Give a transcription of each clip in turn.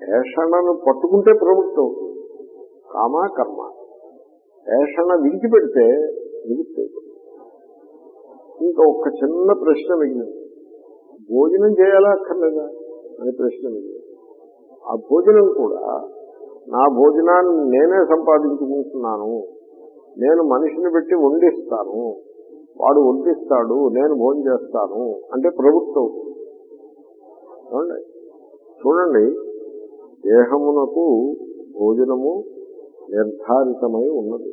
ఏషణను పట్టుకుంటే ప్రవృత్తి అవుతుంది కామ కర్మ ఏషణ విడిచిపెడితే నివృత్తి అవుతుంది ఇంకా ఒక్క చిన్న ప్రశ్న మిగిలింది భోజనం చేయాలా అక్కర్లేదా అని ప్రశ్న మిగిలింది ఆ భోజనం కూడా నా భోజనాన్ని నేనే సంపాదించుకుంటున్నాను నేను మనిషిని పెట్టి వండిస్తాను వాడు వడ్డిస్తాడు నేను భోజనం చేస్తాను అంటే ప్రభుత్వం అవుతుంది చూడండి చూడండి దేహమునకు భోజనము నిర్ధారితమై ఉన్నది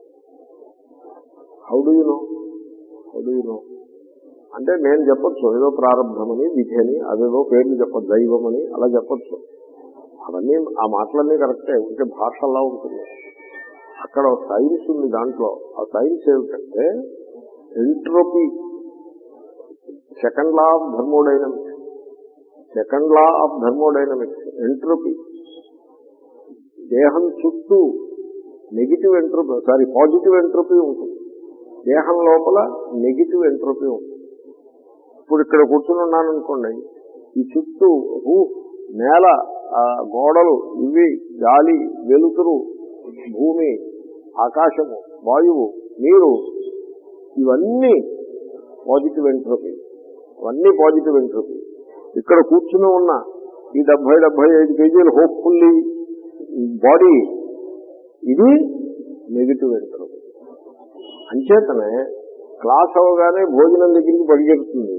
how do you know how do you know అంటే నేను చెప్పొచ్చు ఏదో ప్రారంభమని విధి అని అదేదో పేర్లు చెప్పచ్చు దైవమని అలా చెప్పొచ్చు అవన్నీ ఆ మాటలన్నీ కరెక్టే ఉంటే భాష అలా ఉంటుంది అక్కడ ఒక సైన్స్ ఉంది దాంట్లో ఆ సైన్స్ ఏమిటంటే entropy second law of thermodynamics second law of thermodynamics entropy దేహం చుట్టూ negative entropy sorry positive entropy ఉంటుంది దేహం లోపల నెగిటివ్ ఎంట్రోపీ ఉంటుంది ఇప్పుడు ఇక్కడ కూర్చుని ఉన్నాను అనుకోండి ఈ చుట్టూ రూ నేల ఆ గోడలు ఇవి గాలి వెలుతురు భూమి ఆకాశము వాయువు నీరు ఇవన్నీ పాజిటివ్ ఎంట్రోపీ ఇవన్నీ పాజిటివ్ ఎంట్రోపీ ఇక్కడ కూర్చుని ఉన్న ఈ డెబ్బై డెబ్బై ఐదు కేజీలు హోప్ఫుల్లీ బాడీ ఇది నెగిటివ్ ఎంట్రోపీ అంచేతనే క్లాస్ అవగానే భోజనం దగ్గరికి పరిగెడుతుంది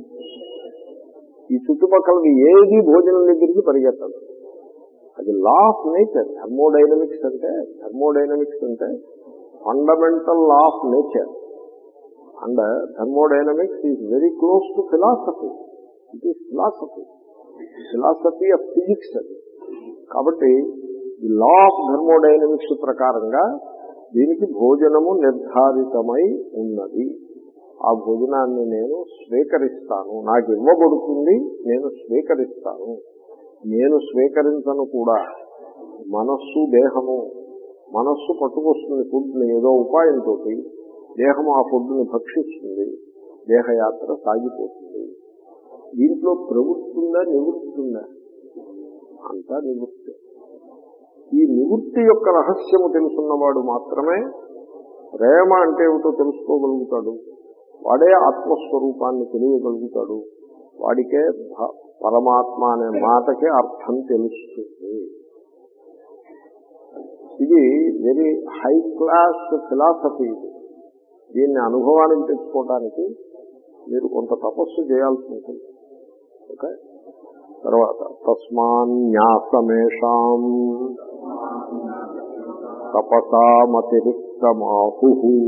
ఈ చుట్టుపక్కల ఏది భోజనం దగ్గరికి పరిగెత్తదు అది లా ఆఫ్ నేచర్ థర్మోడైనమిక్స్ అంటే థర్మోడైనమిక్స్ అంటే fundamental law of nature and thermodynamics is very close to philosophy it is philosophy philosophy of physics అది కాబట్టి ఈ లా ఆఫ్ థర్మోడైనమిక్స్ ప్రకారంగా దీనికి భోజనము నిర్ధారితమై ఉన్నది ఆ భోజనాన్ని నేను స్వీకరిస్తాను నాకు ఇవ్వబడుతుంది నేను స్వీకరిస్తాను నేను స్వీకరించను కూడా మనస్సు దేహము మనస్సు పట్టుకొస్తుంది ఫుడ్ని ఏదో ఉపాయంతో దేహము ఆ ఫుడ్ని భక్షిస్తుంది దేహయాత్ర సాగిపోతుంది దీంట్లో ప్రవృత్తుందా నివృత్తుందా అంతా నివృత్తి ఈ నివృత్తి యొక్క రహస్యము తెలుసున్నవాడు మాత్రమే ప్రేమ అంటే ఏమిటో తెలుసుకోగలుగుతాడు వాడే ఆత్మస్వరూపాన్ని తెలియగలుగుతాడు వాడికే భ- పరమాత్మ అనే మాటకే అర్థం తెలుస్తుంది ఇది వెరీ హై క్లాస్ ఫిలాసఫీ ఇది దీన్ని అనుభవానికి తెచ్చుకోవడానికి మీరు కొంత తపస్సు చేయాల్సి ఉంటుంది ఓకే తర్వాత తస్మాన్యాసమేషాం తపసామతిరిక్తమాహు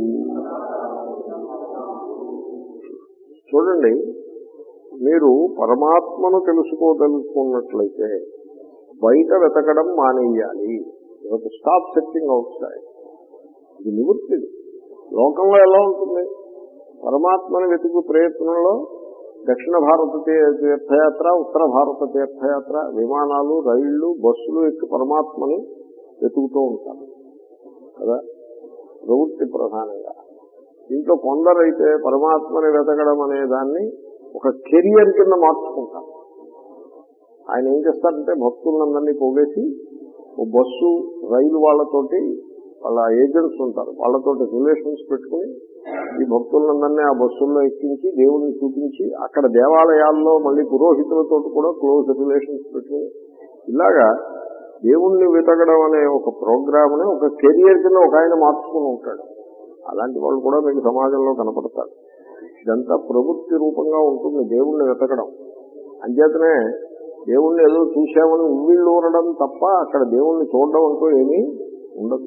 చూడండి మీరు పరమాత్మను తెలుసుకోదలుచుకున్నట్లయితే బయట వెతకడం మానేయాలి స్టాప్ సెర్చింగ్ అవుట్ సైడ్ ఇది నివృత్తిది లోకంలో ఎలా ఉంటుంది పరమాత్మను వెతుకు ప్రయత్నంలో దక్షిణ భారత తీ- తీర్థయాత్ర ఉత్తర భారత తీర్థయాత్ర విమానాలు రైళ్లు బస్సులు ఎక్కి పరమాత్మని వెతుకుతూ ఉంటారు కదా ప్రవృత్తి ప్రధానంగా దీంట్లో కొందరైతే పరమాత్మని వెతకడం అనే దాన్ని ఒక కెరియర్ కింద మార్చుకుంటారు ఆయన ఏం చేస్తారంటే భక్తులందరినీ పోగేసి ఓ బస్సు రైలు వాళ్ళతోటి వాళ్ళ ఏజెంట్స్ ఉంటారు వాళ్ళతోటి రిలేషన్స్ పెట్టుకుని ఈ భక్తులందరినీ ఆ బస్సుల్లో ఎక్కించి దేవుణ్ణి చూపించి అక్కడ దేవాలయాల్లో మళ్ళీ పురోహితులతో కూడా క్లోజ్ రిలేషన్స్ పెట్టుకుని ఇలాగా దేవుణ్ణి వెతకడం అనే ఒక ప్రోగ్రామ్ ని ఒక కెరియర్ కింద ఒక ఆయన మార్చుకుని ఉంటాడు అలాంటి వాళ్ళు కూడా మీకు సమాజంలో కనపడతారు ఇదంతా ప్రవృత్తి రూపంగా ఉంటుంది దేవుణ్ణి వెతకడం అంచేతనే దేవుణ్ణి ఏదో చూశామని ఉవ్విళ్ళు ఊరడం తప్ప అక్కడ దేవుణ్ణి చూడడం అంటూ ఏమీ ఉండదు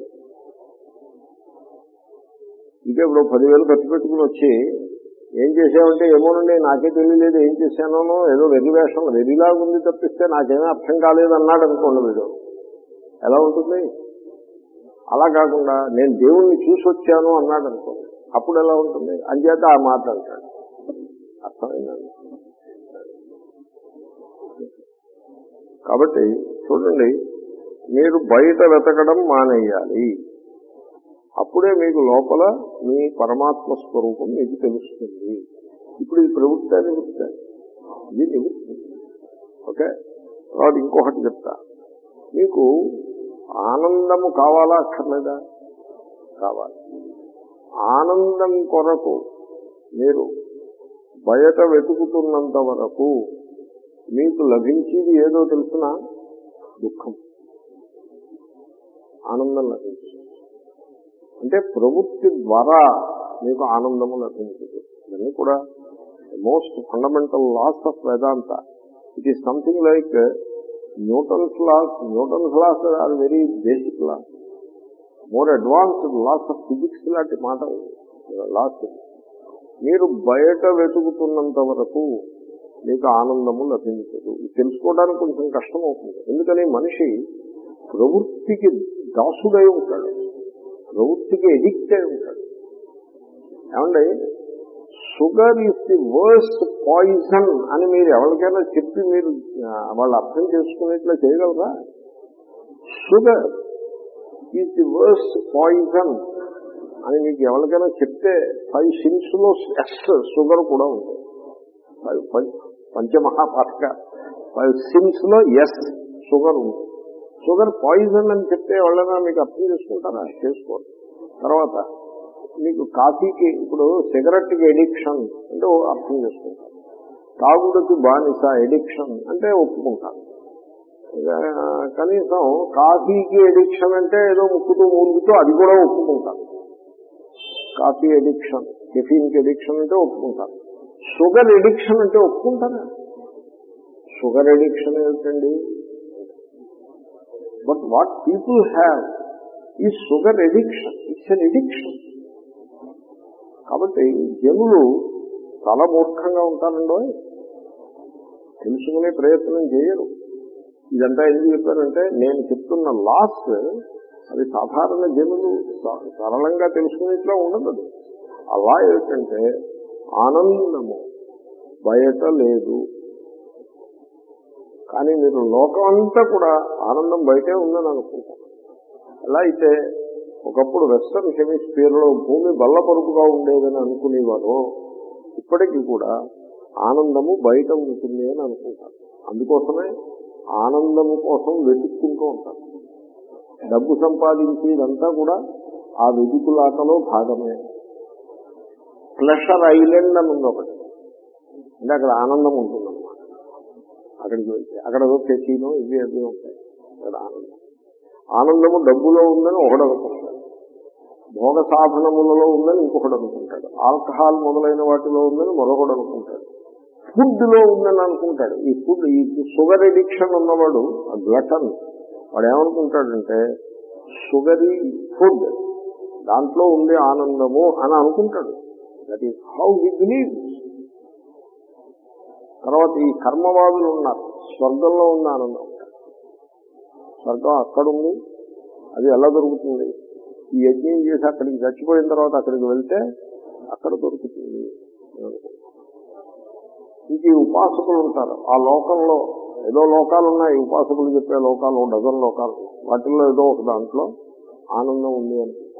ఇదే ఇప్పుడు పదివేలు ఖర్చు పెట్టుకుని వచ్చి ఏం చేసామంటే ఏమోనండి నాకే తెలియలేదు ఏం చేశానో ఏదో వెర్రి వేషం వెర్రిలాగా ఉంది తప్పిస్తే నాకేమీ అర్థం కాలేదు అన్నాడు అనుకోండి వీడు ఎలా ఉంటుంది అలా కాకుండా నేను దేవుణ్ణి చూసి వచ్చాను అన్నాడు అనుకోండి అప్పుడు ఎలా ఉంటుంది అంచేత ఆ మాట అంటాడు అర్థమైందండి కాబట్టి చూడండి మీరు బయట వెతకడం మానేయాలి అప్పుడే మీకు లోపల మీ పరమాత్మ స్వరూపం మీకు తెలుస్తుంది ఇప్పుడు ఇది ప్రవృత్తి నివృత్తి ఇది నివృత్తి ఓకే తర్వాత ఇంకొకటి చెప్తా మీకు ఆనందము కావాలా అక్కర్లేదా కావాలి ఆనందం కొరకు మీరు బయట వెతుకుతున్నంత వరకు మీకు లభించేది ఏదో తెలుసిన దుఃఖం ఆనందం లభించదు అంటే ప్రవృత్తి ద్వారా మీకు ఆనందము లభించదు ఇవన్నీ కూడా most fundamental laws of Vedanta it is something like Newton's laws Newton's laws are very basic laws more advanced laws of physics లాంటి మాట లాస్ మీరు బయట వెతుకుతున్నంత వరకు మీకు ఆనందము లభించదు ఇది తెలుసుకోవడానికి కొంచెం కష్టం అవుతుంది ఎందుకని మనిషి ప్రవృత్తికి దాసుడై ఉంటాడు ప్రవృత్తికి ఎడిక్ట్ అయి ఉంటాడు ఏమండి sugar is the worst poison అని మీరు ఎవరికైనా చెప్పి మీరు ఆ, వాళ్ళు అర్థం చేసుకునేట్లా చేయగలరా sugar is the worst poison అని మీకు ఎవరికైనా చెప్తే ఫైవ్ సిన్స్ లో ఎస్ షుగర్ కూడా ఉంది ఫైవ్ పం- పంచమహాపాతక ఫైవ్ సిన్స్ లో ఎస్ షుగర్ ఉంది షుగర్ పాయిజన్ అని చెప్తే ఎవరైనా మీకు అర్థం చేసుకుంటారా చేసుకోరు తర్వాత మీకు కాఫీకి ఇప్పుడు సిగరెట్ కి ఎడిక్షన్ అంటే ఓ అర్థం చేసుకుంటారు తాగుడుకి బానిస ఎడిక్షన్ అంటే ఒప్పుకుంటారు ఇక కనీసం కాఫీకి ఎడిక్షన్ అంటే ఏదో ముక్కుతూ మూలుగుతూ అది కూడా ఒప్పుకుంటారు కాఫీ ఎడిక్షన్ కెఫీన్ కి ఎడిక్షన్ అంటే ఒప్పుకుంటారు షుగర్ ఎడిక్షన్ అంటే ఒప్పుకుంటారా షుగర్ ఎడిక్షన్ ఏమిటండి బట్ వాట్ పీపుల్ హ్యావ్ ఈ sugar addiction it's an addiction కాబట్టి జనులు చాలా మూర్ఖంగా ఉంటారండో తెలుసుకునే ప్రయత్నం చేయరు ఇదంతా ఎందుకు చెప్పారంటే నేను చెప్తున్న లాస్ అది సాధారణ జనులు స- సరళంగా తెలుసుకునేట్లా ఉండదు అది. అలా ఏమిటంటే ఆనందము బయట లేదు కానీ మీరు లోకం అంతా కూడా ఆనందం బయటే ఉందని అనుకుంటారు ఎలా అయితే ఒకప్పుడు వెస్టర్న్ హెమిస్ఫియర్ లో భూమి బల్లపరుపుగా ఉండేదని అనుకునేవారు ఇప్పటికీ కూడా ఆనందము బయట ఉంటుంది అని అనుకుంటారు అందుకోసమే ఆనందము కోసం వెతుక్కుంటూ ఉంటారు డబ్బు సంపాదించేదంతా కూడా ఆ వెతుకులాటలో భాగమే ప్లెషర్ ఐలాండ్ అని ఉంది ఒకటి అంటే అక్కడ ఆనందం ఉంటుందన్నమాట అక్కడికి వెళ్తే అక్కడ ఏదో కెసీనో ఇవి అవి ఉంటాయి అక్కడ ఆనందం ఆనందము డబ్బులో ఉందని ఒకడు అనుకుంటాడు భోగ సాధనములలో ఉందని ఇంకొకడు అనుకుంటాడు ఆల్కహాల్ మొదలైన వాటిలో ఉందని మరొకడు అనుకుంటాడు ఫుడ్ లో ఉందని అనుకుంటాడు ఈ ఫుడ్ ఈ షుగర్ ఎడిక్షన్ ఉన్నవాడు ఆ గ్లటన్ వాడు ఏమనుకుంటాడంటే షుగరీ ఫుడ్ దాంట్లో ఉంది ఆనందము అని అనుకుంటాడు that is how he believe తర్వాత ఈ కర్మవాదులు ఉన్నారు స్వర్గంలో ఉంది ఆనందం స్వర్గం అక్కడ ఉంది అది ఎలా దొరుకుతుంది ఈ యజ్ఞం చేసి అక్కడికి చచ్చిపోయిన తర్వాత అక్కడికి వెళ్తే అక్కడ దొరుకుతుంది అని అనుకుంటారు. ఇంక ఈ ఉపాసకులు ఉంటారు ఆ లోకంలో ఏదో లోకాలు ఉన్నాయి ఉపాసకులు చెప్పే లోకాలు ఓ డజన్ లోకాలు ఉన్నాయి. వాటిల్లో ఏదో ఒక దాంట్లో ఆనందం ఉంది అనుకుంటారు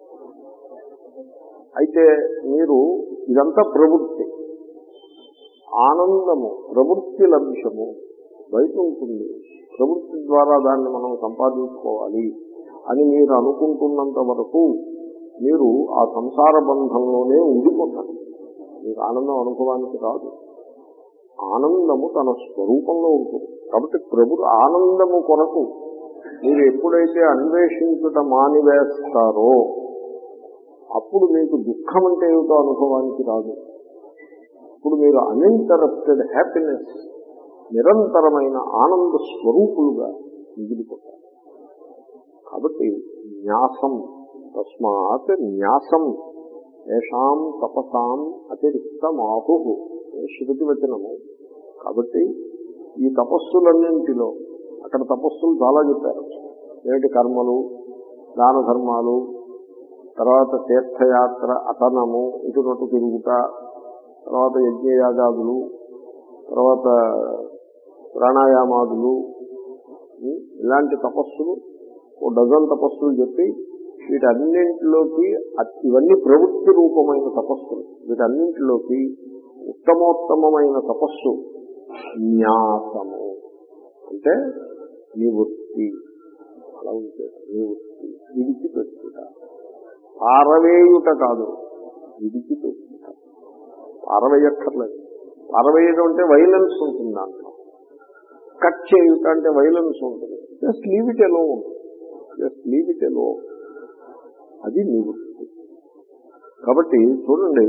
అయితే మీరు ఇదంతా ప్రవృత్తి ఆనందము ప్రవృత్తి లభ్యము బయట ఉంటుంది ప్రవృత్తి ద్వారా దాన్ని మనం సంపాదించుకోవాలి అని మీరు అనుకుంటున్నంత వరకు మీరు ఆ సంసార బంధంలోనే ఉండిపోతారు మీకు ఆనందం అనుభవానికి రాదు ఆనందము తన స్వరూపంలో ఉంటుంది కాబట్టి ప్రభు ఆనందము కొరకు మీరు ఎప్పుడైతే అన్వేషించుట మానివేస్తారో అప్పుడు మీకు దుఃఖం అంటే ఏమిటో అనుభవానికి రాదు ఇప్పుడు మీరు అన్ఇంటరప్టెడ్ హ్యాపీనెస్ నిరంతరమైన ఆనంద స్వరూపులుగా మిగిలిపోతారు కాబట్టి న్యాసం తస్మాత్ న్యాసం ఏషాం తపసాం అతిరిక్తమాహు శృతి వచనము కాబట్టి ఈ తపస్సులన్నింటిలో అక్కడ తపస్సులు చాలా చెప్పారు ఏమిటి కర్మలు దాన ధర్మాలు తర్వాత తీర్థయాత్ర అతనము ఇటునటు తిరుగుట తర్వాత యజ్ఞయాగాదులు తర్వాత ప్రాణాయామాదులు ఉం, ఇలాంటి తపస్సులు ఓ డజన్ తపస్సులు చెప్పి వీటన్నింటిలోకి అ- ఇవన్నీ ప్రవృత్తి రూపమైన తపస్సులు వీటన్నింటిలోకి ఉత్తమోత్తమైన తపస్సు న్యాసము అంటే నివృత్తి అలా ఉంచాడు నివృత్తి విడిచిపెట్టుట పారవేయుట కాదు విడిచిపెట్టుట పారవేయక్కర్లేదు పారవేయడం అంటే వైలెన్స్ ఉంటుంది దాంట్లో కట్ చేయుట అంటే వైలెన్స్ ఉంటుంది just leave it alone just leave it alone అది నివృత్తి కాబట్టి చూడండి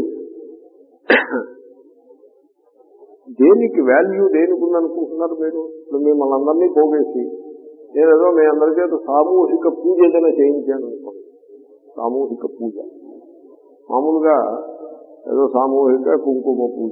దేనికి వాల్యూ దేనికి ఉందనుకుంటున్నారు మీరు ఇప్పుడు మిమ్మల్ని అందరినీ పోగేసి నేనేదో మీ అందరి చేత సామూహిక పూజ ఏదైనా చేయించాను అనుకోండి సామూహిక పూజ మామూలుగా ఏదో సామూహిక కుంకుమ పూజ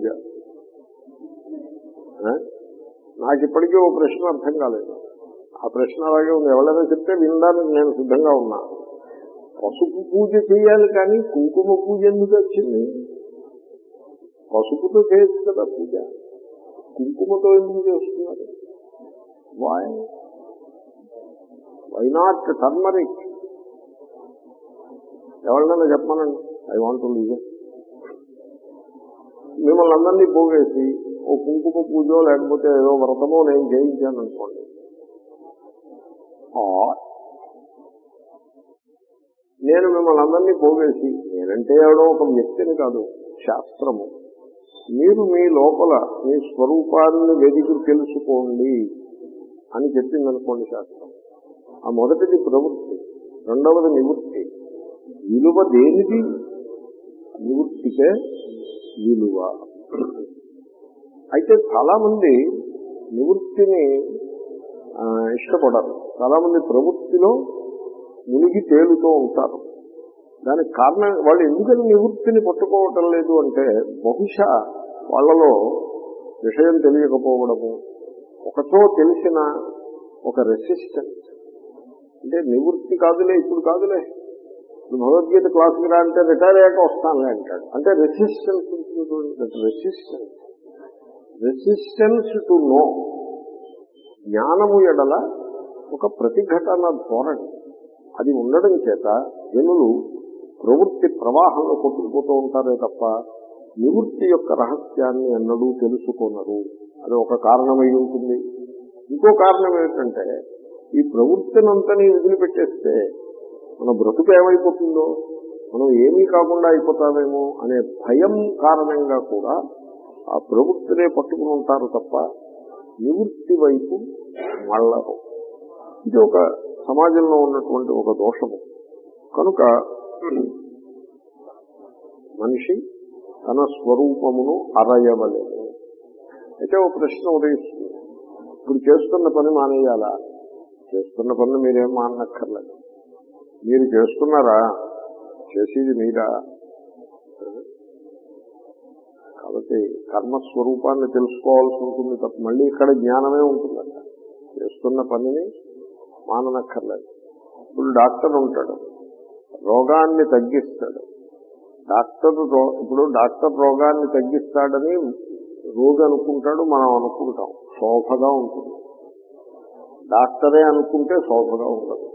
ఆ? నాకు ఇప్పటికీ ఓ ప్రశ్న అర్థం కాలేదు ఆ ప్రశ్న అలాగే ఉంది ఎవరైనా చెప్తే వినడానికి నేను సిద్ధంగా ఉన్నా పసుపు పూజ చేయాలి కానీ కుంకుమ పూజ ఎందుకు వచ్చింది పసుపుతో చేయొచ్చు కదా పూజ కుంకుమతో ఎందుకు చేస్తున్నారు వాయ్ వై నాట్ టర్మరిక్ ఎవరినైనా చెప్పమనండి ఐ వాంట్ టు లీవ్ మిమ్మల్ని అందరినీ పోగేసి ఓ కుంకుమ పూజో లేకపోతే ఏదో వ్రతమో నేను చేయించాను అనుకోండి Or నేను మిమ్మల్ని అందరినీ పోగేసి నేనంటే ఎవడో ఒక వ్యక్తిని కాదు శాస్త్రము మీరు మీ లోపల మీ స్వరూపాన్ని వెదికి తెలుసుకోండి అని చెప్పింది అనుకోండి శాస్త్రం ఆ మొదటిది ప్రవృత్తి రెండవది నివృత్తి విలువ దేనిది నివృత్తికే విలువ అయితే చాలా మంది నివృత్తిని ఆ, ఇష్టపడరు చాలా మంది ప్రవృత్తిలో మునిగి తేలుతూ ఉంటారు దానికి కారణం వాళ్ళు ఎందుకని నివృత్తిని పట్టుకోవటం లేదు అంటే బహుశా వాళ్ళలో విషయం తెలియకపోవడము ఒకచో తెలిసిన ఒక రెసిస్టెన్స్ అంటే నివృత్తి కాదులే ఇప్పుడు కాదులే ఇప్పుడు భగవద్గీత క్లాసుకి రా అంటే రిటైర్ అయ్యాక వస్తానులే అంటాడు అంటే resistance resistance resistance to know జ్ఞానము ఎడల ఒక ప్రతిఘటన ధోరణి అది ఉండడం చేత జనులు ప్రవృత్తి ప్రవాహంలో కొట్టుకుపోతూ ఉంటారే తప్ప నివృత్తి యొక్క రహస్యాన్ని ఎన్నడూ తెలుసుకొనరు అది ఒక కారణమై ఉంటుంది ఇంకో కారణం ఏమిటంటే ఈ ప్రవృత్తినంతని వదిలిపెట్టేస్తే మన బ్రతుకు ఏమైపోతుందో మనం ఏమీ కాకుండా అయిపోతామేమో అనే భయం కారణంగా కూడా ఆ ప్రవృత్తినే పట్టుకుని ఉంటారు తప్ప నివృత్తి వైపు మళ్ళరు ఇది ఒక సమాజంలో ఉన్నటువంటి ఒక దోషము కనుక మనిషి తన స్వరూపమును అరయవలేము అయితే ఒక ప్రశ్న ఉదయిస్తుంది ఇప్పుడు చేస్తున్న పని మానేయాలా చేస్తున్న పని మీరేం మానక్కర్లేదు మీరు చేస్తున్నారా చేసేది మీరా కాబట్టి కర్మస్వరూపాన్ని తెలుసుకోవాల్సి ఉంటుంది తప్ప మళ్ళీ ఇక్కడ జ్ఞానమే ఉంటుందంట చేస్తున్న పనిని మాననక్కర్లేదు ఇప్పుడు డాక్టర్ ఉంటాడు రోగాన్ని తగ్గిస్తాడు డాక్టర్ రో- ఇప్పుడు డాక్టర్ రోగాన్ని తగ్గిస్తాడని రోగి అనుకుంటాడు మనం అనుకుంటాం శోభగా ఉంటుంది డాక్టరే అనుకుంటే శోభగా ఉండదు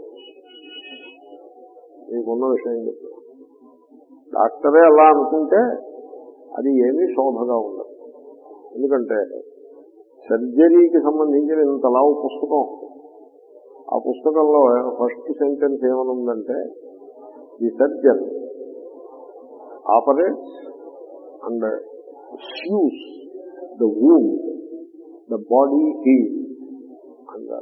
మీకున్న విషయం చెప్తున్నా డాక్టరే అలా అనుకుంటే అది ఏమీ శోభగా ఉండదు ఎందుకంటే సర్జరీకి సంబంధించిన ఇంత లావు పుస్తకం ఆ పుస్తకంలో ఫస్ట్ సెంటెన్స్ ఏమనుందంటే the surgeon operates and sews the wound the body heal and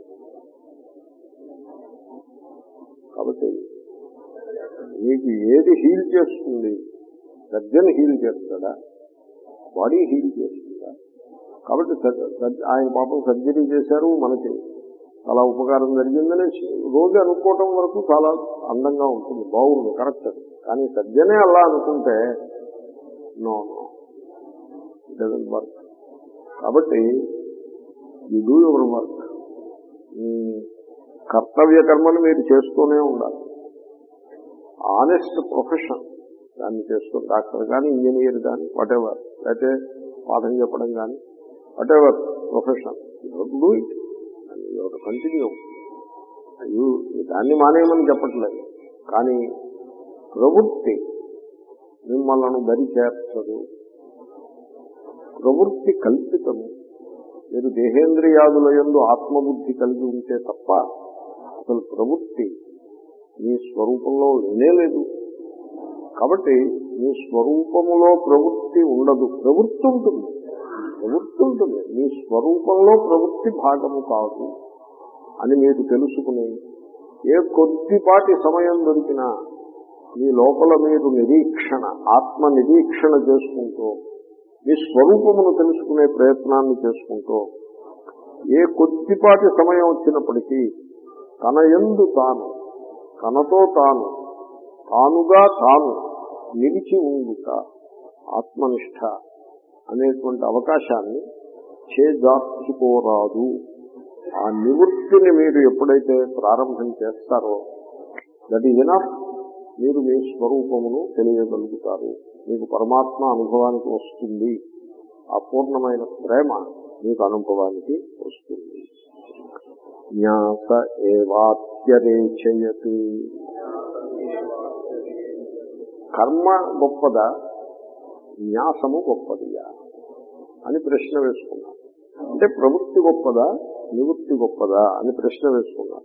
కాబట్టి మీకు ఏది హీల్ చేస్తుంది సర్జన్ హీల్ చేస్తాడా బాడీ హీల్ చేస్తుందా కాబట్టి సర్- సర్- ఆయన పాపం సర్జరీ చేశారు మనకి చాలా ఉపకారం జరిగిందని రోజు అనుకోవటం వరకు చాలా అందంగా ఉంటుంది బాగుంది కరెక్ట్ అది. కానీ సర్జనే అలా అనుకుంటే నో నో డజన్ వర్క్ కాబట్టి యు డూ యువర్ వర్క్ మీ కర్తవ్య కర్మలు మీరు చేస్తూనే ఉండాలి ఆనెస్ట్ ప్రొఫెషన్ దాన్ని చేస్తూ డాక్టర్ కానీ ఇంజనీర్ కానీ వాటెవర్ లేకపోతే పాఠం చెప్పడం కానీ whatever profession do it continue దాన్ని మానేయమని చెప్పట్లేదు కానీ ప్రవృత్తి మిమ్మల్ని దరి చేర్చదు ప్రవృత్తి కల్పితము మీరు దేహేంద్రియాదుల యందు ఆత్మబుద్ధి కలిగి ఉంటే తప్ప అసలు ప్రవృత్తి మీ స్వరూపంలో లేనే లేదు కాబట్టి మీ స్వరూపములో ప్రవృత్తి ఉండదు ప్రవృత్తి ఉంటుంది ప్రవృత్తి ఉంటుంది మీ స్వరూపంలో ప్రవృత్తి భాగము కాదు అని మీరు తెలుసుకుని ఏ కొద్దిపాటి సమయం దొరికినా మీ లోపల మీరు నిరీక్షణ ఆత్మ నిరీక్షణ చేసుకుంటూ మీ స్వరూపమును తెలుసుకునే ప్రయత్నాన్ని చేసుకుంటూ ఏ కొద్దిపాటి సమయం వచ్చినప్పటికీ తన ఎందు తాను తనతో తాను తానుగా తాను నిలిచి ఉండుట ఆత్మనిష్ట అనేటువంటి అవకాశాన్ని చేజార్చుకోరాదు ఆ నివృత్తిని మీరు ఎప్పుడైతే ప్రారంభం చేస్తారో దట్ ఈజ్ ఎనఫ్ మీరు మీ స్వరూపమును తెలియగలుగుతారు మీకు పరమాత్మ అనుభవానికి వస్తుంది ఆ పూర్ణమైన ప్రేమ మీకు అనుభవానికి వస్తుంది న్యాస ఏవాత్యరేచయత్ కర్మ గొప్పదా న్యాసము గొప్పదియా అని ప్రశ్న వేసుకున్నాం అంటే ప్రవృత్తి గొప్పదా నివృత్తి గొప్పదా అని ప్రశ్న వేసుకున్నాం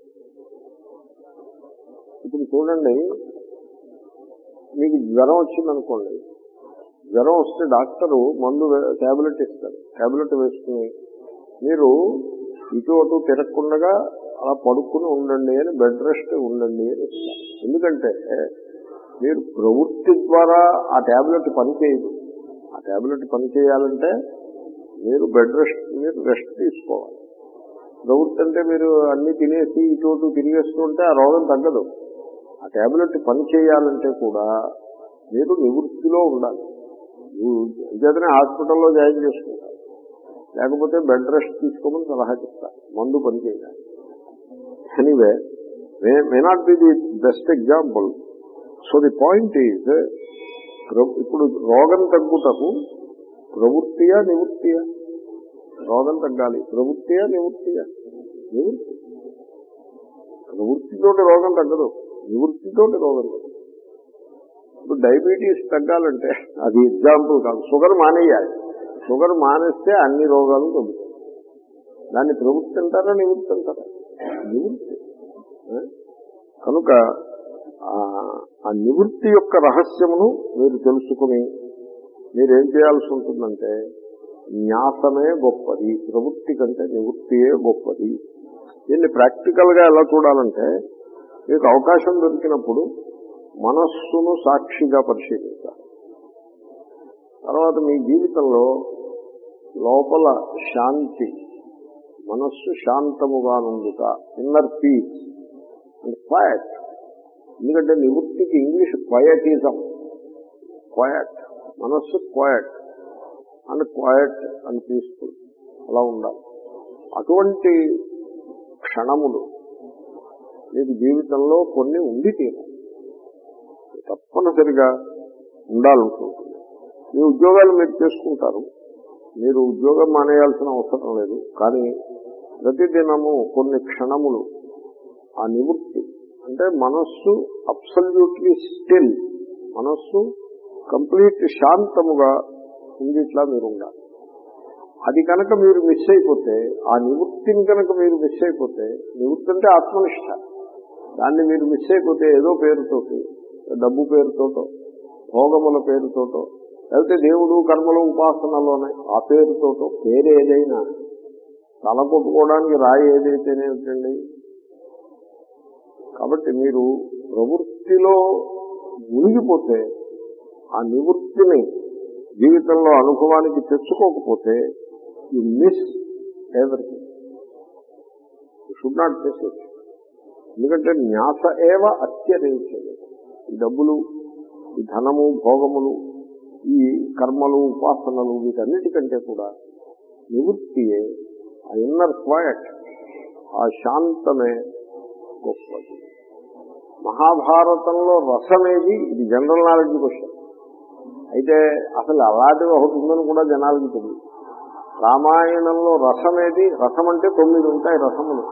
ఇప్పుడు చూడండి మీకు జ్వరం వచ్చిందనుకోండి జ్వరం వస్తే డాక్టరు మందు ట్యాబ్లెట్ ఇస్తారు ట్యాబ్లెట్ వేసుకుని మీరు ఇటు అటు తిరగకుండా అలా పడుకుని ఉండండి అని బెడ్ రెస్ట్ ఉండండి అని ఇస్తారు ఎందుకంటే మీరు ప్రవృత్తి ద్వారా ఆ ట్యాబ్లెట్ పనిచేయదు ఆ ట్యాబ్లెట్ పనిచేయాలంటే మీరు బెడ్ రెస్ట్ మీరు రెస్ట్ తీసుకోవాలి ప్రవృత్తి అంటే మీరు అన్ని తినేసి ఇటు అటు తిరిగేస్తూ ఉంటే ఆ రోగం తగ్గదు ఆ ట్యాబ్లెట్ పని చేయాలంటే కూడా మీరు నివృత్తిలో ఉండాలి అంచేతనే హాస్పిటల్లో జాయిన్ చేసుకుంటారు లేకపోతే బెడ్ రెస్ట్ తీసుకోమని సలహా చెప్తారు మందు పని చేయాలి anyway may not be the best example so the point is ఇప్పుడు రోగం తగ్గుటకు ప్రవృత్తియా నివృత్తియా రోగం తగ్గాలి ప్రవృత్తియా నివృత్తియా నివృత్తి ప్రవృత్తితోటి రోగం తగ్గదు నివృత్తితోటి రోగం తగ్గదు ఇప్పుడు డయాబెటీస్ తగ్గాలంటే అది ఎగ్జాంపుల్ కాదు షుగర్ మానేయాలి షుగర్ మానేస్తే అన్ని రోగాలు తగ్గుతాయి దాన్ని ప్రవృత్తి అంటారా నివృత్తి అంటారా నివృత్తి కనుక ఆ నివృత్తి యొక్క రహస్యమును మీరు తెలుసుకుని మీరేం చేయాల్సి ఉంటుందంటే న్యాసమే గొప్పది ప్రవృత్తి కంటే నివృత్తియే గొప్పది దీన్ని ప్రాక్టికల్ గా ఎలా చూడాలంటే మీకు అవకాశం దొరికినప్పుడు మనస్సును సాక్షిగా పరిశీలించాలి తర్వాత మీ జీవితంలో లోపల శాంతి మనస్సు శాంతముగా నుండుట ఇన్నర్ పీస్ అండ్ క్వయట్ ఎందుకంటే నివృత్తికి ఇంగ్లీష్ క్వయటిజం క్వయట్ మనస్సు quiet and quiet and peaceful అలా ఉండాలి అటువంటి క్షణములు మీకు జీవితంలో కొన్ని ఉండి తీరాలి తప్పనిసరిగా ఉండాలనుకుంటుంది మీ ఉద్యోగాలు మీరు చేసుకుంటారు మీరు ఉద్యోగం మానేయాల్సిన అవసరం లేదు కానీ ప్రతిదినము కొన్ని క్షణములు ఆ నివృత్తి అంటే మనస్సు అబ్సల్యూట్లీ స్టిల్ మనస్సు కంప్లీట్ శాంతముగా ఉండిట్లా మీరు ఉండాలి అది కనుక మీరు మిస్ అయిపోతే ఆ నివృత్తిని కనుక మీరు మిస్ అయిపోతే నివృత్తి అంటే ఆత్మనిష్ట దాన్ని మీరు మిస్ అయిపోతే ఏదో పేరుతోటి డబ్బు పేరుతోటో భోగముల పేరుతోటో లేకపోతే దేవుడు కర్మలు ఉపాసనలోనే ఆ పేరుతోటో పేరు ఏదైనా తల కొట్టుకోవడానికి రాయి ఏదైతేనేమిటండి కాబట్టి మీరు ప్రవృత్తిలో మునిగిపోతే ఆ నివృత్తిని జీవితంలో అనుభవానికి తెచ్చుకోకపోతే you miss everything should not miss it ఎందుకంటే న్యాస ఏవ అత్యరేచదు ఈ డబ్బులు ఈ ధనము భోగములు ఈ కర్మలు ఉపాసనలు వీటన్నిటికంటే కూడా నివృత్తియే ఆ ఇన్నర్ క్వయట్ ఆ శాంతమే గొప్పది మహాభారతంలో రసమేది ఇది జనరల్ నాలెడ్జ్ క్వశ్చన్ అయితే అసలు అలాంటివి ఒకటి ఉందని కూడా జనాలకి తెలియదు రామాయణంలో రసమేది రసం అంటే తొమ్మిది ఉంటాయి రసములు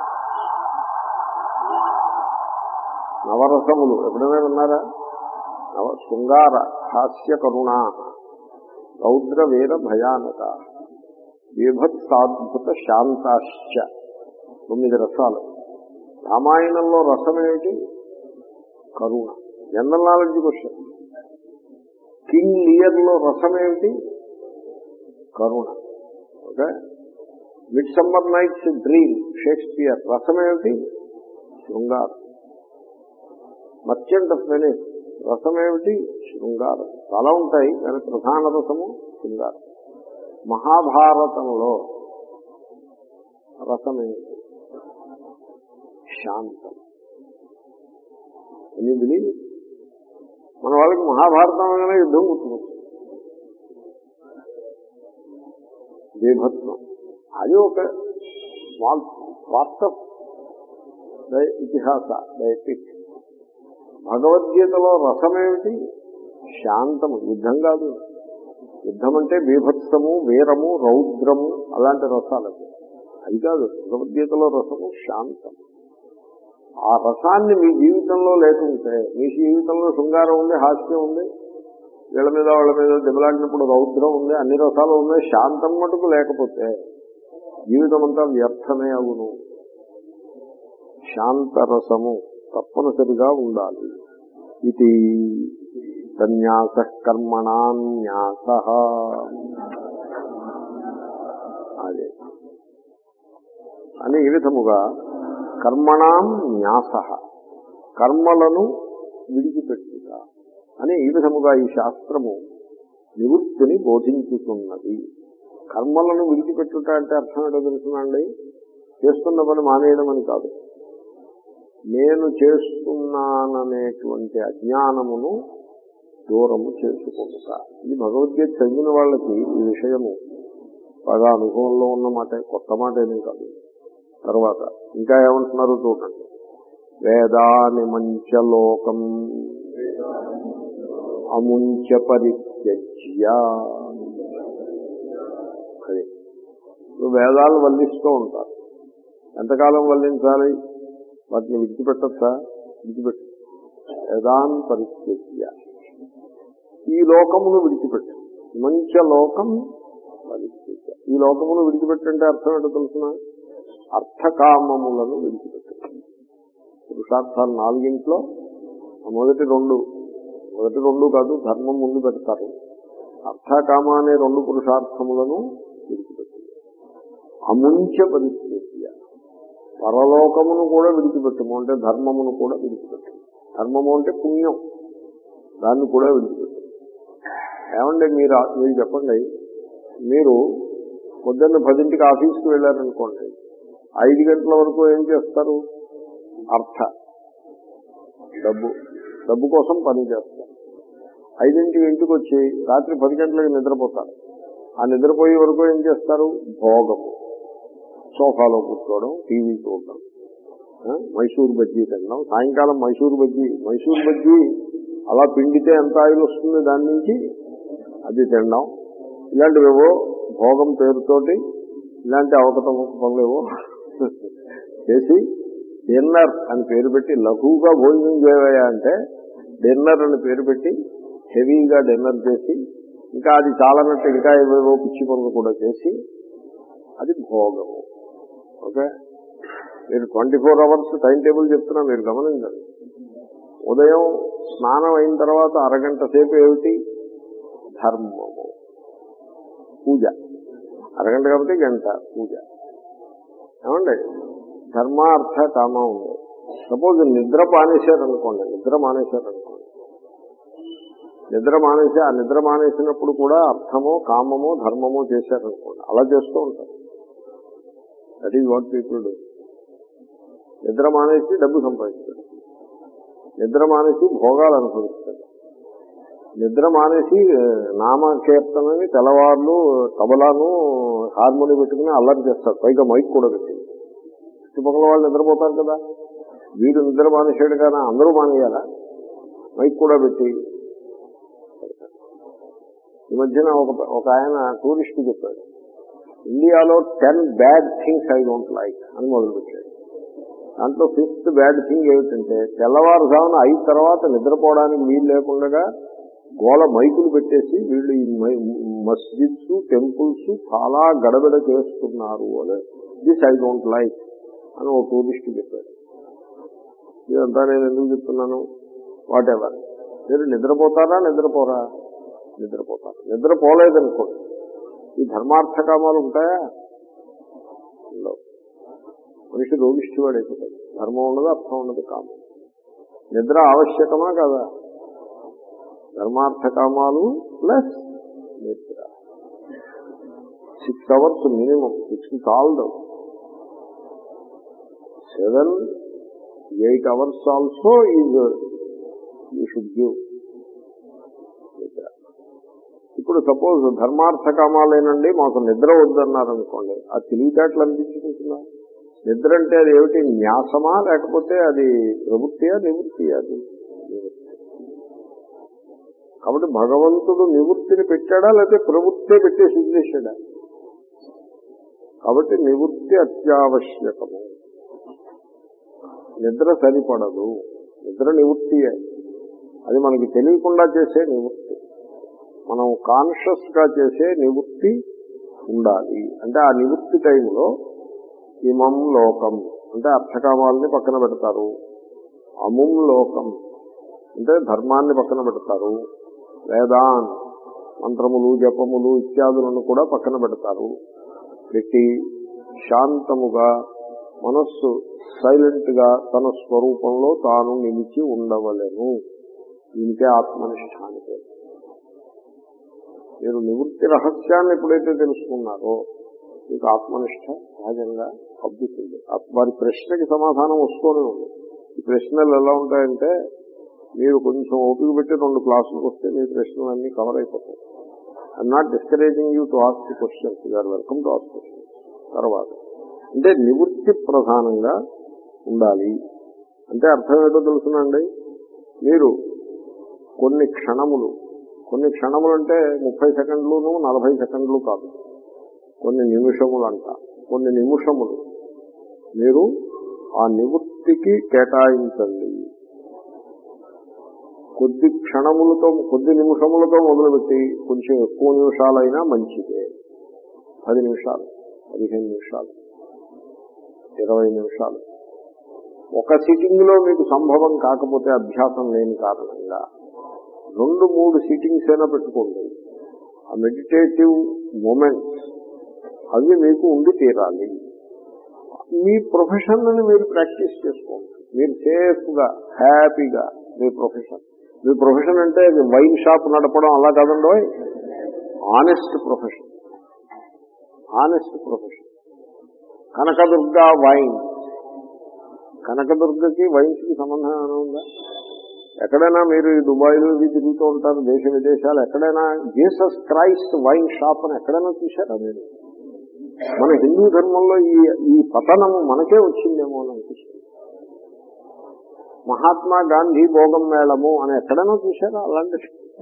నవరసములు ఎప్పుడైనా విన్నారా నవ శృంగార హాస్య కరుణా రౌద్ర వీర భయానక విభత్సాద్భుత శాంతాశ్చ తొమ్మిది రసాలు రామాయణంలో రసం ఏమిటి కరుణ general knowledge question King Lear లో రసం ఏమిటి కరుణ okay midsummer night's dream Shakespeare రసం ఏమిటి శృంగారం మర్చెంట్ ఆఫ్ వెనిస్ రసం ఏమిటి శృంగారం చాలా ఉంటాయి కానీ ప్రధాన రసము శృంగారం మహాభారతంలో రసం ఏమిటి శాంతం ఎన్ని బిలీవ్ మన వాళ్ళకి మహాభారతం అనగానే యుద్ధం గుర్తుకొస్తుంది దేభత్వం అది ఒక స్మాల్ పార్ట్ ఆఫ్ ద ఇతిహాస ద ఎపిక్ భగవద్గీతలో రసమేమిటి శాంతము యుద్ధం కాదు యుద్ధం అంటే బీభత్సము వీరము రౌద్రము అలాంటి రసాలు అవి. అది కాదు భగవద్గీతలో రసము శాంతం ఆ రసాన్ని మీ జీవితంలో లేకుంటే మీ జీవితంలో శృంగారం ఉంది హాస్యం ఉంది వీళ్ళ మీద వాళ్ళ మీద దెబ్బలాడినప్పుడు రౌద్రం ఉంది అన్ని రసాలు ఉన్నాయి శాంతం మటుకు లేకపోతే జీవితం అంతా వ్యర్థమే అగును శాంతరసము తప్పనిసరిగా ఉండాలి ఇది సన్యాస కర్మణాన్యాస అదే అని ఈ విధముగా కర్మణాం న్యాస కర్మలను విడిచిపెట్టుట అని ఈ విధముగా ఈ శాస్త్రము నివృత్తిని బోధించుతున్నది కర్మలను విడిచిపెట్టుట అంటే అర్థం ఏంటో తెలుసునండి చేస్తున్న పని మానేయడం అని కాదు నేను చేస్తున్నాననేటువంటి అజ్ఞానమును దూరము చేసుకుంటా ఇది భగవద్గీత చదివిన వాళ్ళకి ఈ విషయము బాగా అనుభవంలో ఉన్న మాట కొత్త మాట ఏమీ కాదు తర్వాత ఇంకా ఏమంటున్నారు చూడండి వేదాని మంచలోకం అముంచ పరిత్యజ్య అది ఇప్పుడు వేదాలు వల్లిస్తూ ఉంటారు ఎంతకాలం వల్లించాలి వాటిని విడిచిపెట్టచ్చా విడిచిపెట్టు వేదాన్ పరిత్యజ్య ఈ లోకమును విడిచిపెట్టు మంచి లోకం పరిత్యజ్య ఈ లోకమును విడిచిపెట్టంటే అర్థం ఏంటో తెలుసిన అర్థకామములను విడిచిపెట్టు పురుషార్థాలు నాలుగింట్లో ఆ మొదటి రెండు మొదటి రెండు కాదు ధర్మం ముందు పెడతారు అర్థకామ అనే రెండు పురుషార్థములను విడిచిపెట్టు అముంచ పరిస్థితి పరలోకమును కూడా విడిచిపెట్టము అంటే ధర్మమును కూడా విడిచిపెట్టు ధర్మము అంటే పుణ్యం దాన్ని కూడా విడిచిపెట్టు ఏమంటే మీరు మీరు చెప్పండి మీరు పొద్దున్న పదింటికి ఆఫీస్కి వెళ్ళారనుకోండి ఐదు గంటల వరకు ఏం చేస్తారు అర్థ డబ్బు డబ్బు కోసం పని చేస్తారు ఐదింటికి ఇంటికి వచ్చి రాత్రి పది గంటలకు నిద్రపోతారు ఆ నిద్రపోయే వరకు ఏం చేస్తారు భోగము సోఫాలో కూర్చోవడం టీవీ చూడడం ఆ, మైసూర్ బజ్జీ తినడం సాయంకాలం మైసూర్ బజ్జీ మైసూర్ బజ్జీ అలా పిండితే ఎంత ఆయిల్ వస్తుంది దాని నుంచి అది తినడం ఇలాంటివేవో భోగం పేరుతోటి ఇలాంటి అవకతవక పనులేవో చేసి డిన్నర్ అని పేరు పెట్టి లఘువుగా భోజనం చేయవయా అంటే డిన్నర్ అని పేరు పెట్టి హెవీగా డిన్నర్ చేసి ఇంకా అది చాలన్నట్టు ఇంకా ఏవేవో పిచ్చి పనులు కూడా చేసి అది భోగము ఓకే మీరు twenty four hours time table చెప్తున్నా మీరు గమనించండి ఉదయం స్నానం అయిన తర్వాత అరగంట సేపు ఏమిటి ధర్మము పూజ అరగంట కాబట్టి గంట పూజ ఏమండి ధర్మ అర్థ కామ ఉంది సపోజ్ నిద్ర మానేశారనుకోండి నిద్ర మానేశారనుకోండి నిద్ర మానేసి ఆ నిద్ర మానేసినప్పుడు కూడా అర్థమో కామమో ధర్మమో చేశారనుకోండి అలా చేస్తూ ఉంటారు that is what people do నిద్ర మానేసి డబ్బు సంపాదిస్తాడు నిద్ర మానేసి భోగాలు అనుభవిస్తాడు నిద్ర మానేసి ఆ, నామకీర్తనని తెల్లవార్లు తబలాను హార్మోని పెట్టుకుని అల్లరి చేస్తాడు పైగా మైక్ కూడా పెట్టి చుట్టుపక్కల వాళ్ళు నిద్రపోతారు కదా వీడు నిద్ర మానేసాడు కానీ అందరూ మానేయాలా మైక్ కూడా పెట్టి ఈ మధ్యన ఒక ఒక ఆయన టూరిస్ట్ చెప్పాడు ఇండియాలో ten bad things I don't like అని మొదలుపెట్టాడు దాంట్లో ఫిఫ్త్ బ్యాడ్ థింగ్ ఏమిటంటే తెల్లవారుజామున అయిన తర్వాత నిద్రపోవడానికి వీలు లేకుండా గోల మైకులు పెట్టేసి వీళ్ళు ఈ మై- మస్జిద్స్ టెంపుల్స్ చాలా గడబిడ చేస్తున్నారు అని దిస్ ఐ డోంట్ లైక్ అని ఒక టూరిస్ట్ చెప్పాడు ఇదంతా నేను ఎందుకు చెప్తున్నాను వాట్ ఎవర్ మీరు నిద్రపోతారా నిద్రపోరా నిద్రపోతారు నిద్రపోలేదనుకోండి ఈ ధర్మార్థ కామాలు ఉంటాయా ఉండవు మనిషి రోగిష్టివాడు అయిపోతాడు ధర్మం ఉండదు అర్థం ఉండదు కామం నిద్ర ఆవశ్యకమా కదా ధర్మార్థ కామాలు ప్లస్ నిద్ర సిక్స్ అవర్స్ మినిమం సిక్స్ చాలదు seven eight hours also is you should give నిద్ర ఇప్పుడు సపోజ్ ధర్మార్థ కామాలేనండి మాకు నిద్ర వద్దన్నారు అనుకోండి ఆ తెలివితేటలు అనిపించుకుంటున్నా నిద్ర అంటే అది ఏమిటి న్యాసమా లేకపోతే అది ప్రవృత్తియా నివృత్తి అది నివృత్తి. కాబట్టి భగవంతుడు నివృత్తిని పెట్టాడా లేకపోతే ప్రవృత్తే పెట్టేసి వదిలేశాడా కాబట్టి నివృత్తి అత్యావశ్యకము నిద్ర సరిపడదు నిద్ర నివృత్తియే అది మనకి తెలియకుండా చేసే నివృత్తి మనం కాన్షియస్ గా చేసే నివృత్తి ఉండాలి అంటే ఆ నివృత్తి టైంలో ఇమం లోకం అంటే అర్థకామాలని పక్కన పెడతారు అముం లోకం అంటే ధర్మాన్ని పక్కన పెడతారు వేదాన్ మంత్రములు జపములు ఇత్యాదులను కూడా పక్కన పెడతారు పెట్టి శాంతముగా మనస్సు సైలెంట్ గా తన స్వరూపంలో తాను నిలిచి ఉండవలెను దీనికే ఆత్మనిష్టానికే మీరు నివృత్తి రహస్యాన్ని ఎప్పుడైతే తెలుసుకున్నారో మీకు ఆత్మనిష్ట సహజంగా అబ్బుతుంది ఆ- వారి ప్రశ్నకి సమాధానం వస్తూనే ఉంది ఈ ప్రశ్నలు ఎలా ఉంటాయంటే మీరు కొంచెం ఓపిక పెట్టి రెండు క్లాసులకు వస్తే మీ ప్రశ్నలన్నీ కవర్ అయిపోతాయి I'm not discouraging you to ask questions you're welcome to ask questions తర్వాత అంటే నివృత్తి ప్రధానంగా ఉండాలి అంటే అర్థం ఏంటో తెలుసునండి మీరు కొన్ని క్షణములు కొన్ని క్షణములు అంటే ముప్పై సెకండ్లును నలభై సెకండ్లు కాదు కొన్ని నిమిషములు అంట కొన్ని నిమిషములు మీరు ఆ నివృత్తికి కేటాయించండి కొద్ది క్షణములతో కొద్ది నిమిషములతో మొదలుపెట్టి కొంచెం ఎక్కువ నిమిషాలైనా మంచిదే పది నిమిషాలు పదిహేను నిమిషాలు ఇరవై నిమిషాలు ఒక సిట్టింగ్ లో మీకు సంభవం కాకపోతే అభ్యాసం లేని కారణంగా రెండు మూడు సిట్టింగ్స్ అయినా పెట్టుకోండి ఆ మెడిటేటివ్ మూమెంట్స్ అవి మీకు ఉండి తీరాలి మీ ప్రొఫెషన్ ని మీరు ప్రాక్టీస్ చేసుకోండి మీరు సేఫ్ గా హ్యాపీగా మీ ప్రొఫెషన్ మీ ప్రొఫెషన్ అంటే అది వైన్ షాప్ నడపడం అలా కాదండో honest profession honest profession Kanakadurga wine కనకదుర్గకి వైన్స్ కి సంబంధం ఏమైనా ఉందా ఎక్కడైనా మీరు ఈ దుబాయ్లో ఇవి తిరుగుతూ ఉంటారు దేశ విదేశాలు ఎక్కడైనా జీసస్ క్రైస్ట్ వైన్ షాప్ అని ఎక్కడైనా చూశారా మీరు మన హిందూ ధర్మంలో ఈ ఈ పతనం మనకే వచ్చిందేమో అని అనిపిస్తుంది మహాత్మా గాంధీ భోగం మేళము అని ఎక్కడైనా చూశారా అలాంటి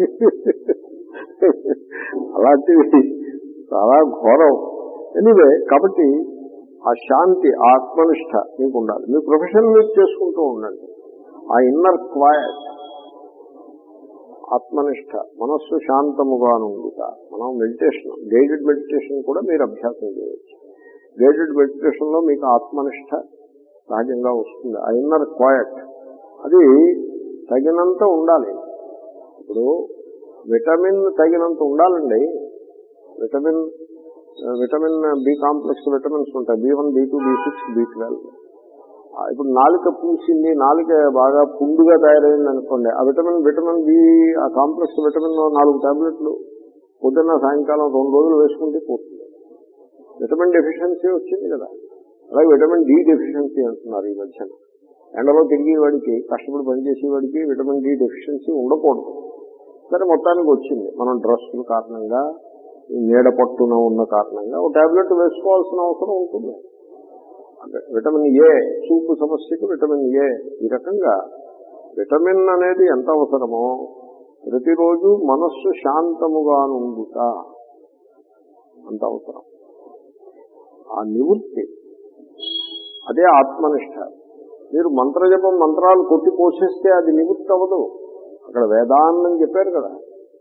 అలాంటివి చాలా ఘోరం ఎనివే కాబట్టి ఆ శాంతి ఆ ఆత్మనిష్ట మీకు ఉండాలి మీ ప్రొఫెషన్ మీరు చేసుకుంటూ ఉండండి ఆ ఇన్నర్ క్వైట్ ఆత్మనిష్ట మనస్సు శాంతముగా ఉండుట మనం మెడిటేషన్ గైడెడ్ మెడిటేషన్ కూడా మీరు అభ్యాసం చేయవచ్చు గైడెడ్ మెడిటేషన్ లో మీకు ఆత్మనిష్ట సహజంగా వస్తుంది ఆ ఇన్నర్ క్వైట్ అది తగినంత ఉండాలి ఇప్పుడు విటమిన్ తగినంత ఉండాలండి vitamin vitamin B complex vitamins ఉంటాయి B one B two B six B twelve ఇప్పుడు నాలుక పూసింది నాలుక బాగా పుండుగా తయారైంది అనుకోండి ఆ విటమిన్ విటమిన్ బి ఆ కాంప్లెక్స్ విటమిన్ నాలుగు టాబ్లెట్లు పొద్దున్న సాయంకాలం రెండు రోజులు వేసుకుంటే పోతుంది విటమిన్ డెఫిషియన్సీ వచ్చింది కదా అలాగే విటమిన్ డి డెఫిషియన్సీ అంటున్నారు ఈ మధ్యన ఎండలో తిరిగే వాడికి కష్టపడి పనిచేసే వాడికి విటమిన్ డి డెఫిషియన్సీ ఉండకూడదు సరే మొత్తానికి వచ్చింది మనం డ్రస్సుల కారణంగా ఈ నీడ పట్టున ఉన్న కారణంగా ఒక టాబ్లెట్ వేసుకోవాల్సిన అవసరం ఉంటుంది అంటే విటమిన్ ఏ చూపు సమస్యకు విటమిన్ ఏ ఈ రకంగా విటమిన్ అనేది ఎంత అవసరమో ప్రతిరోజు మనస్సు శాంతముగా నుండుట అంత అవసరం ఆ నివృత్తి అదే ఆత్మనిష్ట మీరు మంత్రజపం మంత్రాలు కొట్టి పోషిస్తే అది నివృత్తి అవ్వదు అక్కడ వేదాన్నం చెప్పారు కదా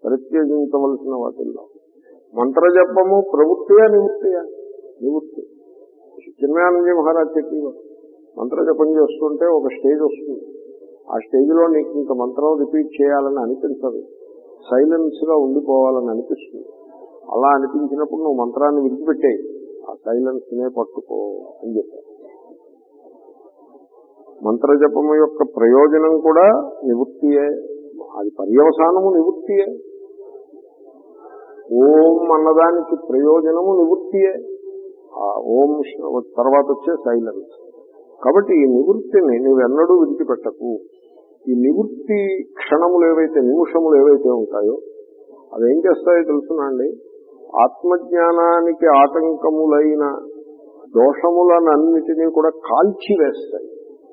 పరిత్యజించవలసిన వాటిల్లో మంత్రజపము ప్రవృత్తియా నివృత్తియా నివృత్తి చిన్మయానంద మహారాజ్ చెప్పేవారు మంత్రజపం చేస్తుంటే ఒక స్టేజ్ వస్తుంది ఆ స్టేజ్లో నీకు ఇంక మంత్రం రిపీట్ చేయాలని అనిపించదు సైలెన్స్ గా ఉండిపోవాలని అనిపిస్తుంది అలా అనిపించినప్పుడు నువ్వు మంత్రాన్ని విడిచిపెట్టే ఆ సైలెన్స్ నే పట్టుకో అని చెప్పారు మంత్రజపము యొక్క ప్రయోజనం కూడా నివృత్తియే అది పర్యవసానము నివృత్తియే ఓం అన్నదానికి ప్రయోజనము నివృత్తియే ఆ ఓం శ- తర్వాత వచ్చే సైలెన్స్ కాబట్టి ఈ నివృత్తిని నువ్వెన్నడూ విడిచిపెట్టకు ఈ నివృత్తి క్షణములు ఏవైతే నిమిషములు ఏవైతే ఉంటాయో అవి ఏం చేస్తాయో తెలుసునండి ఆత్మజ్ఞానానికి ఆటంకములైన దోషములనన్నిటినీ కూడా కాల్చి వేస్తాయి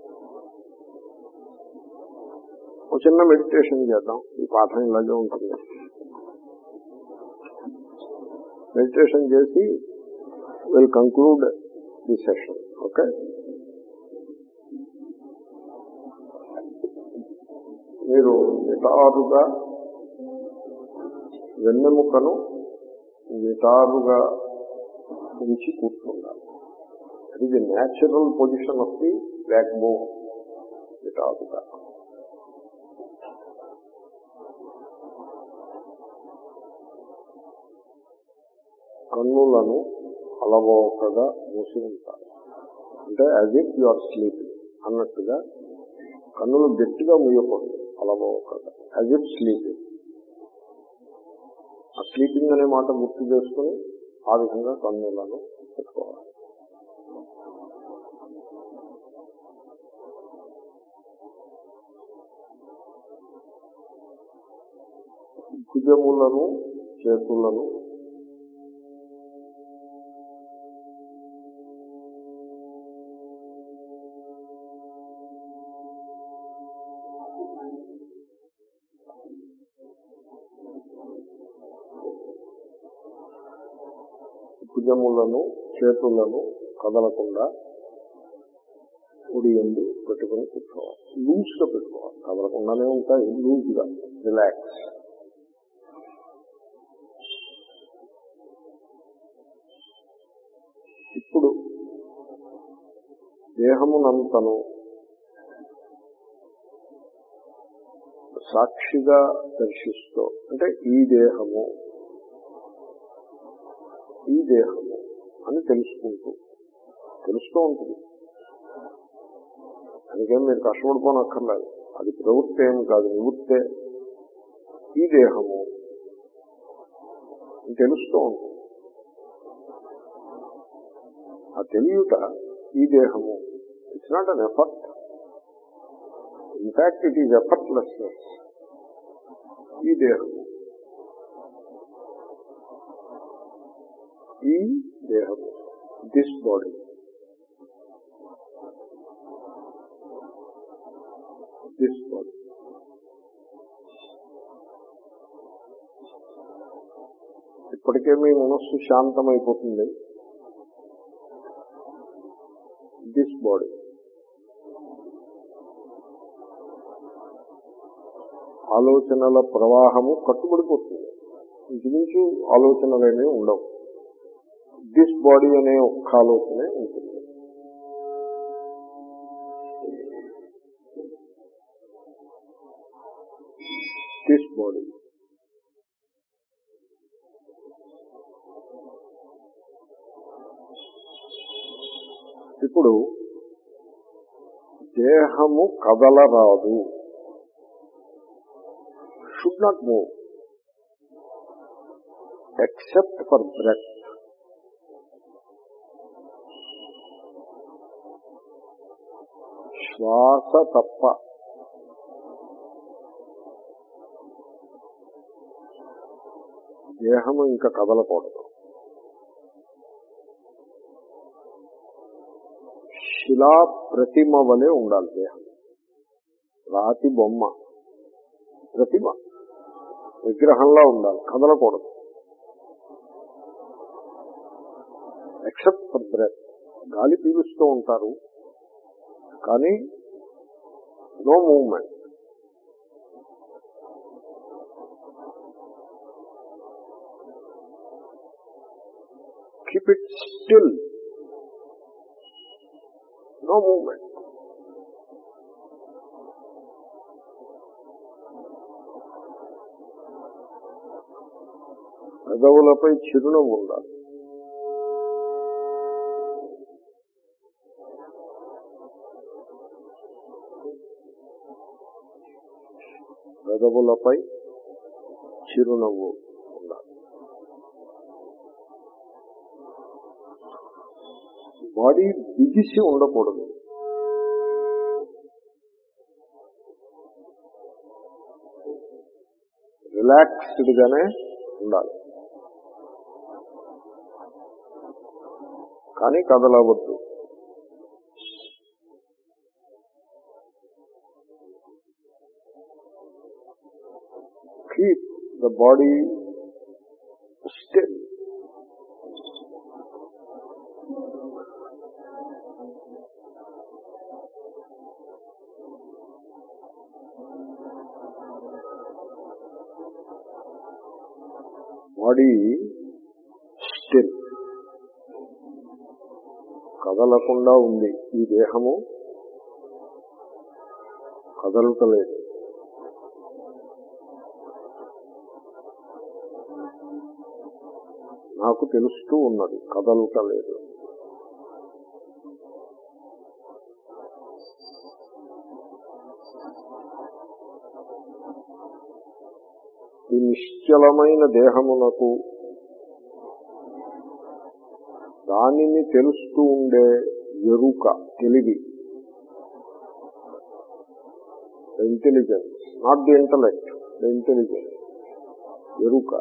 ఒక చిన్న మెడిటేషన్ చేద్దాం ఈ పాఠం ఇలాగే ఉంటుంది మెడిటేషన్ చేసి will conclude the session okay మీరు నిటారుగా వెన్నెముకను నిటారుగా ఉంచి కూర్చుండాలి అది the natural position of the backbone నిటారుగా కన్నులను అలవోకగా మూసి ఉంటారు అంటే as if you are sleeping అన్నట్టుగా కన్నులు గట్టిగా మూయకూడదు అలవోకగా యాజ్ ఇఫ్ స్లీపింగ్ ఆ స్లీపింగ్ అనే మాట గుర్తు చేసుకుని ఆ విధంగా కన్నులను పెట్టుకోవాలి భుజములను చేతులను భుజములను చేతులను కదలకుండా ఉడి ఎందు పెట్టుకుని కూర్చోవాలి లూజ్ గా పెట్టుకోవాలి కదలకుండానే ఉంటాయి లూజ్ గా రిలాక్స్ ఇప్పుడు దేహమునంతను సాక్షిగా దర్శిస్తూ అంటే ఈ దేహము ఈ దేహము అని తెలుసుకుంటూ తెలుస్తూ ఉంటుంది అందుకేం మీరు కష్టపడిపోనక్కర్లేదు అది ప్రవృత్తి ఏమి కాదు నివృత్తే ఈ దేహము అని తెలుస్తూ ఉంటుంది ఆ తెలియట ఈ దేహము it's not an effort in fact it is effortlessness ఈ దేహము ఈ దేహము దిస్ బాడీ దిస్ బాడీ ఇప్పటికే మీ మనస్సు శాంతమైపోతుంది దిస్ బాడీ ఆలోచనల ప్రవాహము కట్టుబడిపోతుంది ఇంచుమించు ఆలోచనలేమీ ఉండవు దిస్ బాడీ అనే ఒక్క ఆలోచనే ఉంటుంది దిస్ బాడీ ఇప్పుడు దేహము కదలరాదు should not move except for breath శ్వాస తప్ప దేహము ఇంకా కదలకూడదు శిలా ప్రతిమ వలె ఉండాలి దేహం రాతి బొమ్మ ప్రతిమ విగ్రహంలా ఉండాలి కదలకూడదు ఎక్సెప్ట్ ఫర్ బ్రెత్ గాలి పీలుస్తూ ఉంటారు కానీ no movement keep it still no moment పెదవులపై చిరునవ్వు ఉండాలి పెదవులపై చిరునవ్వు ఉండాలి బాడీ బిగిసి ఉండకూడదు రిలాక్స్డ్ గానే ఉండాలి కానీ కదలవద్దు keep the body still. Body still కదలకుండా ఉంది ఈ దేహము కదలటలేదు నాకు తెలుస్తూ ఉన్నది కదలటలేదు ఈ నిశ్చలమైన దేహమునకు దానిని తెలుస్తూ ఉండే ఎరుక తెలివి intelligence not the intellect the intelligence ఎరుక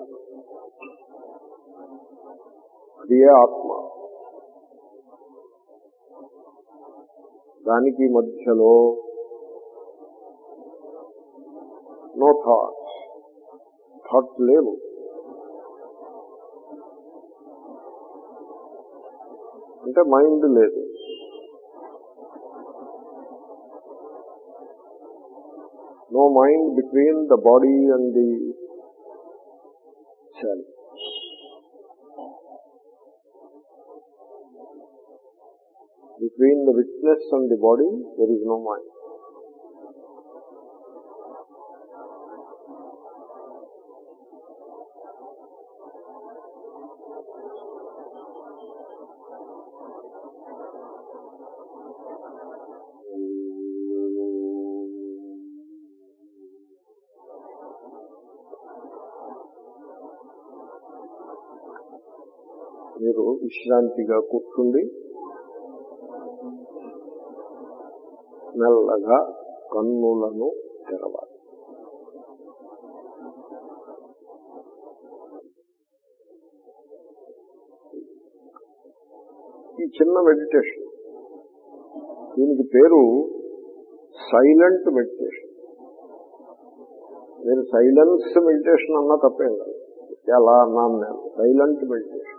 అది ఏ ఆత్మ దానికి మధ్యలో నో థాట్స్ థాట్స్ లేవు అంటే మైండ్ లేదు no mind between the body and the self between the witness and the body, there is no mind. మీరు విశ్రాంతిగా కూర్చుండి మెల్లగా కన్నులను తెరవాలి ఈ చిన్న మెడిటేషన్ దీనికి పేరు సైలెంట్ మెడిటేషన్ మీరు సైలెన్స్ మెడిటేషన్ అన్నా తప్పేం కాదు ఎలా అన్నాను నేను సైలెంట్ మెడిటేషన్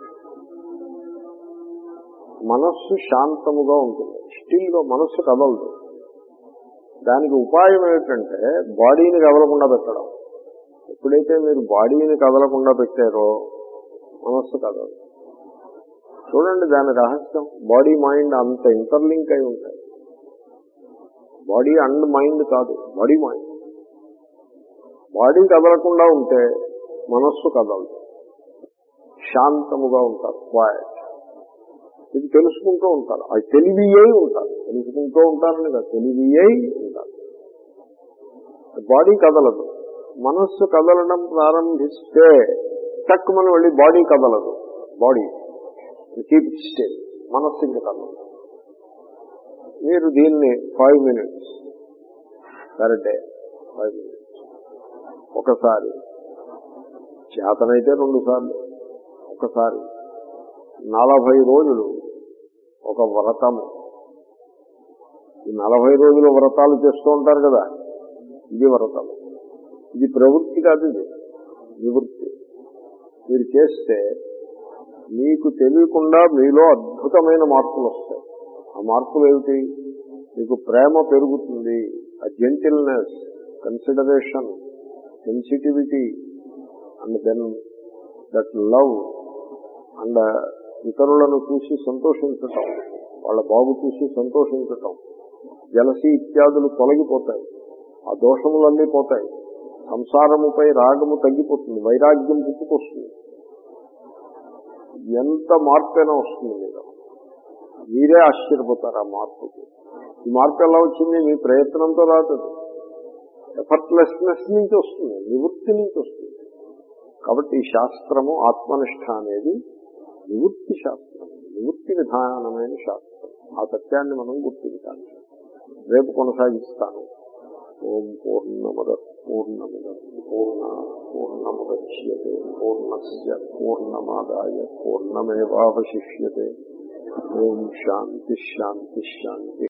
మనస్సు శాంతముగా ఉంటుంది స్టిల్గా మనస్సు కదలదు దానికి ఉపాయం ఏమిటంటే బాడీని కదలకుండా పెట్టడం ఎప్పుడైతే మీరు బాడీని కదలకుండా పెట్టారో మనస్సు కదలదు చూడండి దాని రహస్యం బాడీ మైండ్ అంత ఇంటర్లింక్ అయి ఉంటాయి బాడీ అండ్ మైండ్ కాదు బాడీ మైండ్ బాడీ కదలకుండా ఉంటే మనస్సు కదలదు శాంతముగా ఉంటారు క్వైట్ ఇది తెలుసుకుంటూ ఉంటారు అది తెలివియే ఉంటారు తెలుసుకుంటూ ఉంటారని కాదు తెలివియే ఉంటారు బాడీ కదలదు మనస్సు కదలడం ప్రారంభిస్తే తక్కువని వెళ్ళి బాడీ కదలదు బాడీ కీప్ ఇట్ స్టే మనస్సు ఇంకా కదలదు మీరు దీన్ని five minutes per day five minutes ఒకసారి చేతనైతే రెండు సార్లు ఒకసారి నలభై రోజులు ఒక వ్రతము ఈ నలభై రోజులు వ్రతాలు చేస్తూ ఉంటారు కదా ఇది వ్రతము ఇది ప్రవృత్తి కాదు ఇది నివృత్తి మీరు చేస్తే మీకు తెలియకుండా మీలో అద్భుతమైన మార్పులు వస్తాయి ఆ మార్పులు ఏమిటి మీకు ప్రేమ పెరుగుతుంది ఆ gentleness consideration sensitivity and then that love and ఇతరులను చూసి సంతోషించటం వాళ్ళ బాగు చూసి సంతోషించటం జలసి ఇత్యాదులు తొలగిపోతాయి ఆ దోషములన్నీ పోతాయి సంసారముపై రాగము తగ్గిపోతుంది వైరాగ్యం పుట్టుకొస్తుంది ఎంత మార్పైనా వస్తుంది మీరు మీరే ఆశ్చర్యపోతారు ఆ మార్పుకి ఈ మార్పు ఎలా వచ్చింది మీ ప్రయత్నంతో రాదు ఎఫర్ట్లెస్నెస్ నుంచి వస్తుంది నివృత్తి నుంచి వస్తుంది కాబట్టి ఈ శాస్త్రము ఆత్మనిష్ట అనేది నివృత్తి శాస్త్రం నివృత్తి విధానమైన శాస్త్రం ఆ సత్యాన్ని మనం గుర్తించాలి రేపు కొనసాగిస్తాను ఓం పూర్ణమద పూర్ణమిద పూర్ణ పూర్ణముద్యతే పూర్ణస్ పూర్ణమాదాయ పూర్ణమేవాశిష్యతే ఓం శాంతి శాంతి శాంతి